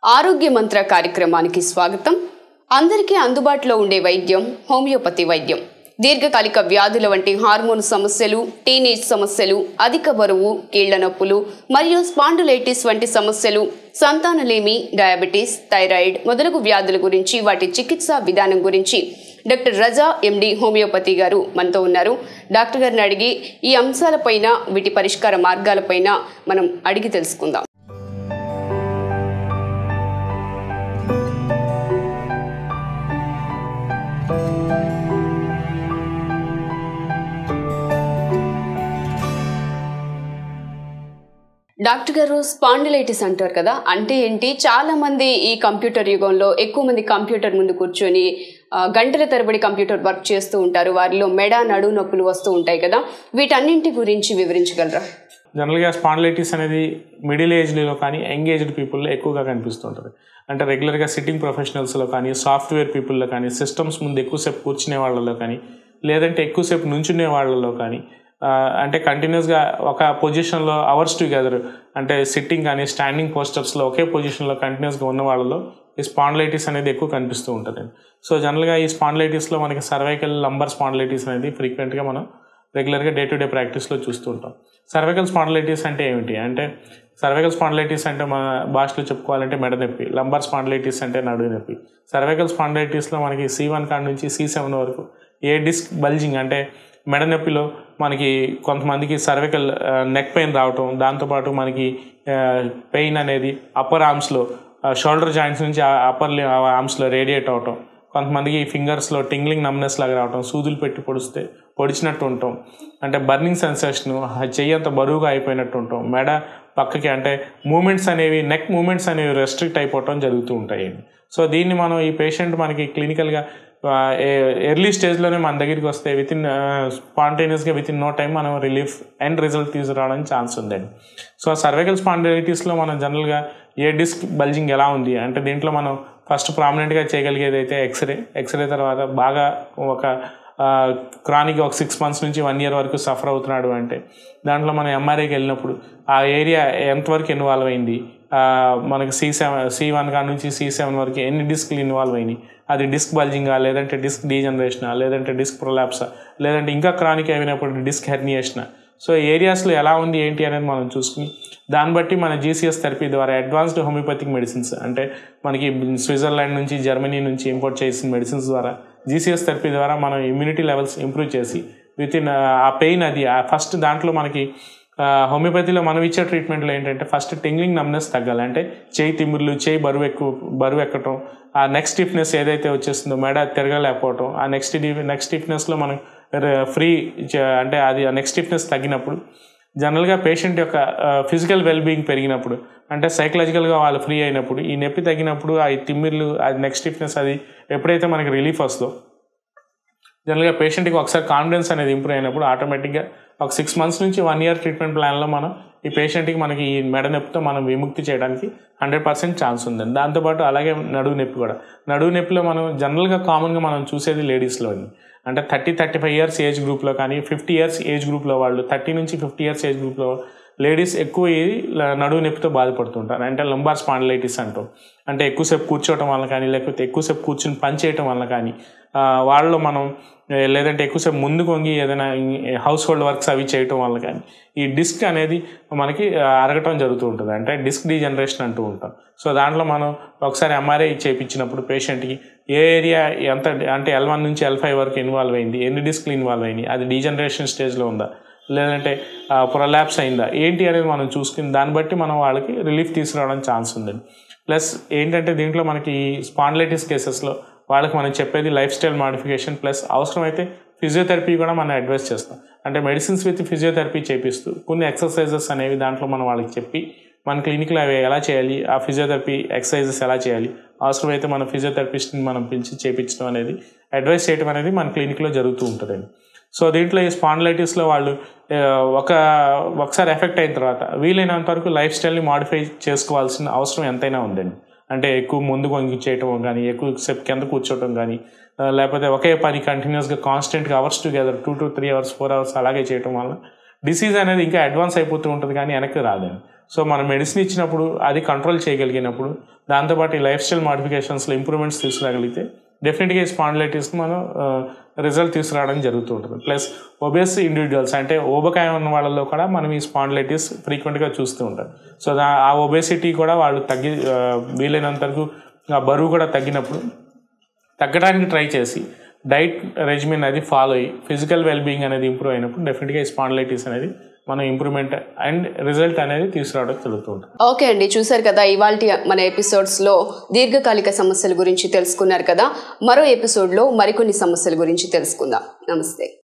ఆరోగ్య మంత్ర కార్యక్రమానికి స్వాగతం అందరికీ అందుబాటులో ఉండే వైద్యం హోమియోపతి వైద్యం దీర్ఘకాలిక వ్యాధుల వంటి హార్మోన్ సమస్యలు టీనేజ్ సమస్యలు అధిక బరువు కీళ్ల నొప్పులు మరియు స్పాండులైటిస్ వంటి సమస్యలు సంతానలేమి డయాబెటీస్ థైరాయిడ్ మొదలగు వ్యాధుల గురించి వాటి చికిత్సా విధానం గురించి డాక్టర్ రజా ఎండి హోమియోపతి గారు మనతో ఉన్నారు డాక్టర్ గారిని అడిగి ఈ అంశాలపైన వీటి పరిష్కార మార్గాలపైన మనం అడిగి తెలుసుకుందాం డాక్టర్ గారు స్పాండిలైటిస్ అంటారు కదా అంటే ఏంటి చాలా మంది ఈ కంప్యూటర్ యుగంలో ఎక్కువ మంది కంప్యూటర్ ముందు కూర్చొని ఆ, గంటల తరబడి కంప్యూటర్ వర్క్ చేస్తూ ఉంటారు వారిలో మెడ నడు నొప్పులు వస్తూ ఉంటాయి కదా వీటన్నింటి గురించి వివరించగలరా జనరల్గా స్పాండిలైటిస్ అనేది మిడిల్ ఏజ్లో కానీ యంగ్ ఏజ్డ్ పీపుల్లో ఎక్కువగా కనిపిస్తుంటుంది అంటే రెగ్యులర్గా సిట్టింగ్ ప్రొఫెషనల్స్లో కానీ సాఫ్ట్వేర్ పీపుల్లో కానీ సిస్టమ్స్ ముందు ఎక్కువసేపు కూర్చునే వాళ్ళలో కానీ లేదంటే ఎక్కువసేపు నుంచునే వాళ్ళలో కానీ ఆ, అంటే కంటిన్యూస్గా ఒక పొజిషన్లో అవర్స్ టుగెదర్ అంటే సిట్టింగ్ కానీ స్టాండింగ్ పోస్టర్స్లో ఒకే పొజిషన్లో కంటిన్యూస్గా ఉన్న వాళ్ళలో ఈ స్పాండిలైటిస్ అనేది ఎక్కువ కనిపిస్తూ ఉంటుంది సో జనరల్గా ఈ స్పాండిలైటిస్లో మనకి సర్వైకల్ లంబర్ స్పాండిలైటిస్ అనేది ఫ్రీక్వెంట్గా మనం రెగ్యులర్గా డే టు డే ప్రాక్టీస్లో చూస్తూ ఉంటాం సర్వైకల్ స్పాండిలైటిస్ అంటే ఏమిటి అంటే సర్వైకల్ స్పాండిలైటిస్ అంటే మన భాషలో చెప్పుకోవాలంటే మెడ నొప్పి లంబర్ స్పాండిలైటిస్ అంటే నడుము నొప్పి సర్వైకల్ స్పాండిలైటిస్లో మనకి సి వన్ కాడ నుంచి సి సెవెన్ వరకు ఏ డిస్క్ బల్జింగ్ అంటే మెడ నొప్పిలో మనకి కొంతమందికి సర్వికల్ నెక్ పెయిన్ రావటం దాంతోపాటు మనకి పెయిన్ అనేది అప్పర్ ఆర్మ్స్లో షోల్డర్ జాయింట్స్ నుంచి అప్పర్ ఆర్మ్స్లో రేడియేట్ అవటం కొంతమందికి ఫింగర్స్లో టింగ్లింగ్ నమ్నెస్ లాగా రావటం సూదులు పెట్టి పొడిస్తే పొడిచినట్టు ఉంటాం అంటే బర్నింగ్ సెన్సేషన్ చెయ్యి అంత బరువుగా అయిపోయినట్టు ఉంటాం మెడ పక్కకి అంటే మూమెంట్స్ అనేవి నెక్ మూమెంట్స్ అనేవి రెస్ట్రిక్ట్ అయిపోవటం జరుగుతూ ఉంటాయి సో దీన్ని మనం ఈ పేషెంట్ మనకి క్లినికల్గా ఎర్లీ స్టేజ్లోనే మన దగ్గరికి వస్తే విత్ ఇన్ స్పాంటేనియస్గా విత్ ఇన్ నో టైం మనం రిలీఫ్ అండ్ రిజల్ట్ తీసుకురావడానికి ఛాన్స్ ఉందండి సో సర్వైకల్ స్పాండిలైటిస్లో మనం జనరల్గా ఏ డిస్క్ బల్జింగ్ ఎలా ఉంది అంటే దీంట్లో మనం ఫస్ట్ ప్రామినెంట్గా చేయగలిగేది అయితే ఎక్స్రే ఎక్స్రే తర్వాత బాగా ఒక క్రానిక్ ఒక సిక్స్ మంత్స్ నుంచి వన్ ఇయర్ వరకు సఫర్ అవుతున్నాడు అంటే దాంట్లో మనం ఎంఆర్ఐకి వెళ్ళినప్పుడు ఆ ఏరియా ఎంతవరకు ఇన్వాల్వ్ అయింది ఆ, మనకి సి సెవెన్ సి వన్ కాడ నుంచి సి సెవెన్ వరకు ఎన్ని డిస్క్లు ఇన్వాల్వ్ అయినాయి అది డిస్క్ బల్జింగా లేదంటే డిస్క్ డీజనరేషనా లేదంటే డిస్క్ ప్రొలాప్సా లేదంటే ఇంకా క్రానిక్ అయినప్పుడు డిస్క్ హెర్నియేషనా సో ఏరియాస్లో ఎలా ఉంది ఏంటి అనేది మనం చూసుకుని దాన్ని బట్టి మన జీసీఎస్ థెరపీ ద్వారా అడ్వాన్స్డ్ హోమియోపతిక్ మెడిసిన్స్ అంటే మనకి స్విట్జర్లాండ్ నుంచి జర్మనీ నుంచి ఇంపోర్ట్ చేసిన మెడిసిన్స్ ద్వారా జీసీఎస్ థెరపీ ద్వారా మనం ఇమ్యూనిటీ లెవెల్స్ ఇంప్రూవ్ చేసి విత్ ఇన్ ఆ పెయిన్ అది ఫస్ట్ దాంట్లో మనకి ఆ, హోమియోపతిలో మనం ఇచ్చే ట్రీట్మెంట్లో ఏంటంటే ఫస్ట్ టింగ్లింగ్ నమ్నెస్ తగ్గాలి అంటే చేయి తిమ్మిర్లు చేయి బరువు ఎక్కువ బరువు ఎక్కటం ఆ నెక్స్ట్ స్టిఫ్నెస్ ఏదైతే వచ్చేస్తుందో మెడ తిరగలేకపోవటం ఆ నెక్స్ట్ నెక్స్ట్ స్టిఫ్నెస్లో మనం ఫ్రీ అంటే అది ఆ నెక్స్ట్ స్టిఫ్నెస్ తగ్గినప్పుడు జనరల్గా పేషెంట్ యొక్క ఫిజికల్ వెల్బీయింగ్ పెరిగినప్పుడు అంటే సైకలాజికల్గా వాళ్ళు ఫ్రీ అయినప్పుడు ఈ నొప్పి తగ్గినప్పుడు ఆ తిమ్మిర్లు అది నెక్స్ట్ స్టిఫ్నెస్ అది ఎప్పుడైతే మనకి రిలీఫ్ వస్తుందో జనరల్గా పేషెంట్కి ఒకసారి కాన్ఫిడెన్స్ అనేది ఇంప్రూవ్ అయినప్పుడు ఆటోమేటిక్గా ఒక సిక్స్ మంత్స్ నుంచి వన్ ఇయర్ ట్రీట్మెంట్ ప్లాన్లో మనం ఈ పేషెంట్కి మనకి ఈ మెడ నొప్పితో మనం విముక్తి చేయడానికి హండ్రెడ్ పర్సెంట్ ఛాన్స్ ఉందండి దాంతోపాటు అలాగే నడువు నొప్పి కూడా నడువు నొప్పిలో మనం జనరల్గా కామన్గా మనం చూసేది లేడీస్లో అంటే thirty thirty five years age గ్రూప్లో కానీ ఫిఫ్టీ ఇయర్స్ ఏజ్ గ్రూప్లో వాళ్ళు థర్టీ నుంచి ఫిఫ్టీ ఇయర్స్ ఏజ్ గ్రూప్లో లేడీస్ ఎక్కువ ఈ ల- నడువు నొప్పితో బాధపడుతుంటారు అంటే లంబార్ స్పాండిలైటిస్ అంటాం అంటే ఎక్కువసేపు కూర్చోవటం వల్ల కానీ లేకపోతే ఎక్కువసేపు కూర్చుని పని చేయటం వల్ల కానీ ఆ, వాళ్ళలో మనం ఏ, లేదంటే ఎక్కువసేపు ముందుకు వంగి ఏదైనా హౌస్ హోల్డ్ వర్క్స్ అవి చేయటం వల్ల కానీ ఈ డిస్క్ అనేది మనకి ఆ, అరగటం జరుగుతూ ఉంటుంది అంటే డిస్క్ డీజనరేషన్ అంటూ ఉంటాం సో దాంట్లో మనం ఒకసారి ఎంఆర్ఐ చేయించినప్పుడు పేషెంట్కి ఏ ఏరియా ఎంత అంటే ఎల్ వన్ నుంచి ఎల్ ఫైవ్ వరకు ఇన్వాల్వ్ అయింది ఎన్ని డిస్క్లు ఇన్వాల్వ్ అయినాయి అది డీజనరేషన్ స్టేజ్లో ఉందా లేదంటే ప్రొలాప్స్ అయిందా ఏంటి అనేది మనం చూసుకుని దాన్ని బట్టి మనం వాళ్ళకి రిలీఫ్ తీసుకురావడం ఛాన్స్ ఉందండి ప్లస్ ఏంటంటే దీంట్లో మనకి స్పాండిలైటిస్ కేసెస్లో వాళ్ళకి మనం చెప్పేది లైఫ్ స్టైల్ మాడిఫికేషన్ ప్లస్ అవసరమైతే ఫిజియోథెరపీ కూడా మనం అడ్వైస్ చేస్తాం అంటే మెడిసిన్స్ విత్ ఫిజియోథెరపీ చేపిస్తూ కొన్ని ఎక్సర్సైజెస్ అనేవి దాంట్లో మనం వాళ్ళకి చెప్పి మన క్లినిక్లో అవి ఎలా చేయాలి ఆ ఫిజియోథెరపీ ఎక్సర్సైజెస్ ఎలా చేయాలి అవసరమైతే మన ఫిజియోథెరపిస్ట్ని మనం పిలిచి చేపించడం అనేది అడ్వైస్ చేయడం అనేది మన క్లినిక్లో జరుగుతూ ఉంటుందండి సో దీంట్లో ఈ స్పాండిలైటిస్లో వాళ్ళు ఆ, ఒక ఒకసారి ఎఫెక్ట్ అయిన తర్వాత వీలైనంత వరకు లైఫ్ స్టైల్ని మాడిఫై చేసుకోవాల్సిన అవసరం ఎంతైనా ఉందండి అంటే ఎక్కువ ముందుకు వంగి చేయటం కానీ ఎక్కువ సేపు కింద కూర్చోవటం కానీ ఆ, లేకపోతే ఒకే పని కంటిన్యూస్గా కాన్స్టెంట్గా hours together two to three hours four hours అలాగే చేయటం వల్ల డిసీజ్ అనేది ఇంకా అడ్వాన్స్ అయిపోతూ ఉంటుంది కానీ వెనక్కి రాదండి సో మనం మెడిసిన్ ఇచ్చినప్పుడు అది కంట్రోల్ చేయగలిగినప్పుడు దాంతోపాటు ఈ లైఫ్ స్టైల్ మాడిఫికేషన్స్లో ఇంప్రూవ్మెంట్స్ తీసుకురాగలిగితే డెఫినెట్గా ఈ స్పాండిలైటిస్ మనం రిజల్ట్ తీసుకురావడం జరుగుతూ ఉంటుంది ప్లస్ ఒబేస్ ఇండివిజువల్స్ అంటే ఊబకాయం ఉన్న వాళ్ళలో కూడా మనం ఈ స్పాండిలైటిస్ ఫ్రీక్వెంట్గా చూస్తూ ఉంటాం సో దా ఆ ఒబేసిటీ కూడా వాళ్ళు తగ్గి ఆ, వీలైనంత వరకు ఆ బరువు కూడా తగ్గినప్పుడు తగ్గడానికి ట్రై చేసి డైట్ రెజిమిన్ అనేది ఫాలో అయ్యి ఫిజికల్ వెల్బీయింగ్ అనేది ఇంప్రూవ్ అయినప్పుడు డెఫినెట్గా ఈ స్పాండిలైటిస్ అనేది మనం ఇంప్రూవ్మెంట్ అండ్ రిజల్ట్ అనేది తీసుకురావడం జరుగుతూ ఉంటుంది ఓకే అండి చూశారు కదా ఇవాళ మన ఎపిసోడ్స్లో దీర్ఘకాలిక సమస్యల గురించి తెలుసుకున్నారు కదా మరో ఎపిసోడ్లో మరికొన్ని సమస్యల గురించి తెలుసుకుందాం నమస్తే